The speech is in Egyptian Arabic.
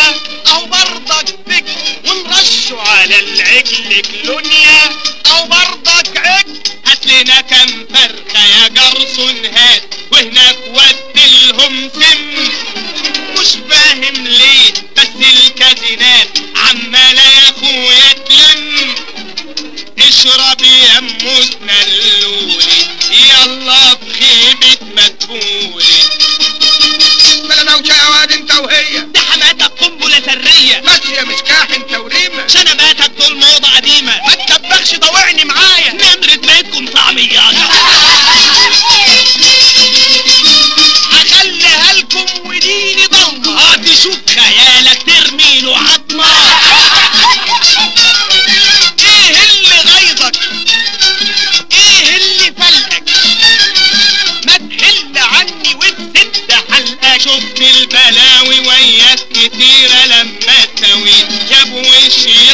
دنيا او برضك بك ونرشوا على العجل كلونيا او برضك عجل هات لنا كم فرخة يا جرسون هات وهناك ودلهم سم مش فاهم ليه بس الكازينات عمالة يا اخويا تلم اشرب يا ام تنلولي يلا بخيبة مدبولي بلا نوشة يا واد انت وهي ده حماتك قنبلة ذرية بس يا مسكاح انت وريمة شنباتك دول موضة قديمة ما تكبخش ضوعني معايا نمرة بيتكم طعميات اخليها لكم وديني ضلمة هتشوف خيالك ترمي له عظمة ايه اللي غيظك ايه اللي فلقك ما تحل عني وتسد حلقك شفت البلاوي وياك كتيرة لما تسويت جابوا وشي